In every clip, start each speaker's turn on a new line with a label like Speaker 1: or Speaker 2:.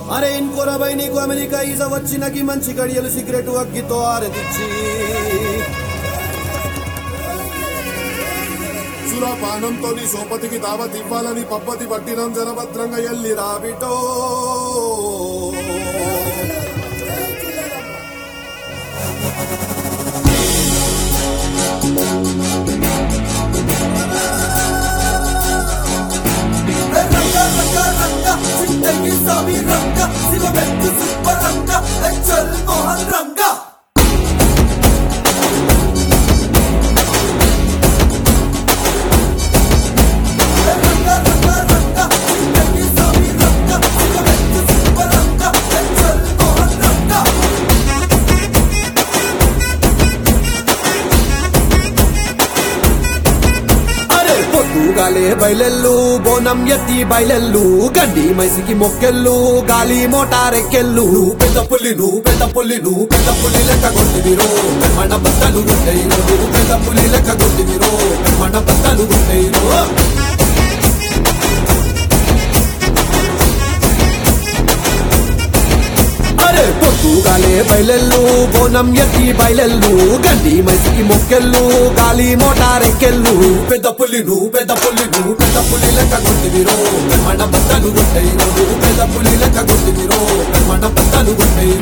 Speaker 1: అరే ఇంకోరబై నీకు అమెరికా ఈజ వచ్చినకి మంచి గడియలు సిగరెట్ అగ్గితో ఆరదిచ్చి
Speaker 2: సురాపానంతో నీ సోపతికి దావత్ ఇవ్వాలని పప్పతి పట్టినం జనభద్రంగా ఎల్లి రాబిటో
Speaker 1: అరే పొద్దుగాలే బయలెల్లు బోనం ఎత్తి బయలెల్లు గడ్డి మైసికి మొక్కెళ్ళు గాలి మోటారెక్కెళ్ళు పెద్ద పుల్లి నువ్వు పెద్ద పుల్లి నువ్వు పెద్ద పుల్లి లెక్క కొట్టివిరో మన బద్దలు గుండెయి నువ్వు పెద్ద పుల్లి లెక్క కొట్టివిరో మన బద్దలు గుండెయి అరే పొద్దుగాలే బయలెల్లు బోనం ఎత్తి బయలెల్లు గడ్డి మైసికి మొక్కెళ్ళు గాలి మోటారెక్కెళ్ళు పెద్ద పుల్లి నువ్వు పెద్ద పుల్లి నువ్వు పెద్ద పుల్లి లెక్క కొట్టివిరో మన బద్దలు గుండెయి నువ్వు పెద్ద పుల్లి లెక్క కొట్టివిరో మన బద్దలు గుండెయి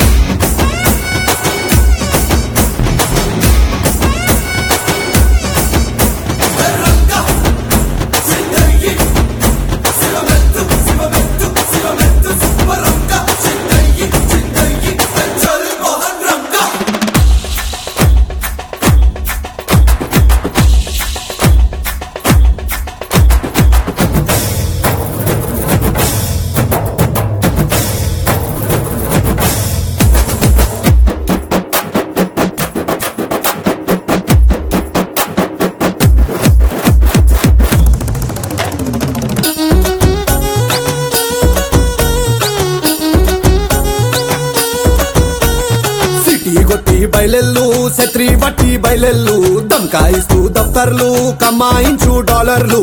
Speaker 1: సిటీ కొట్టి బయలెల్లు శత్రి బట్టి బయలెల్లు దమ్కాయిస్తూ దఫ్తర్లు కమాయించు డాలర్లు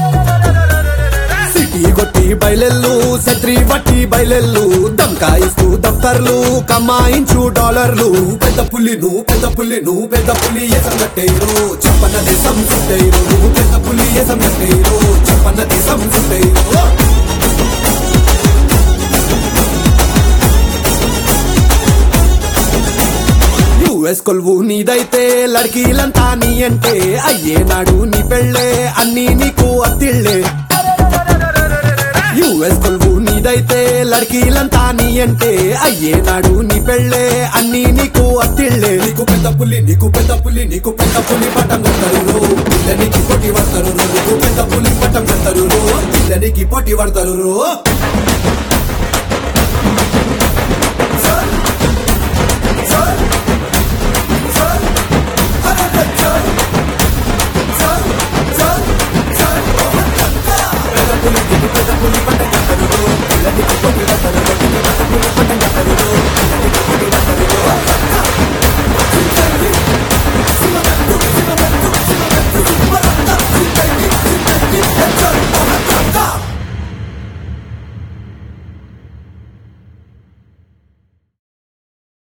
Speaker 1: సిటీ కొట్టి బయలెల్లు శత్రి బట్టి బయలెల్లు దమ్కాయిస్తూ దఫ్తర్లు కమాయించు డాలర్లు పెద్ద పుల్లి నువ్వు పెద్ద పుల్లి నువ్వు పెద్ద పుల్లి ఎసం కట్టేరు చెప్పన్న దేశం చుట్టేరు నువ్వు పెద్ద పుల్లి ఎసం కట్టేరు చెప్పన్న దేశం చుట్టేరు యుఎస్ కొలువు నీదైతే లడ్కీలంతా నీ అంటే అయ్యేనాడు నీ పెళ్ళే అన్ని నీకు అత్తిళ్ళే యుఎస్ కొలువు నీదైతే లడ్కీలంతా నీ అంటే అయ్యేనాడు నీ పెళ్ళే అన్ని నీకు అత్తిళ్ళే నీకు పెద్ద పుల్లి నీకు పెద్ద పుల్లి నీకు పెద్ద పుల్లి పట్టం కొడతారు పిల్లనికి పోటీ పడతారు నీకు పెద్ద పుల్లి పట్టం కొడతారు పిల్లనికి పోటీ పడతారు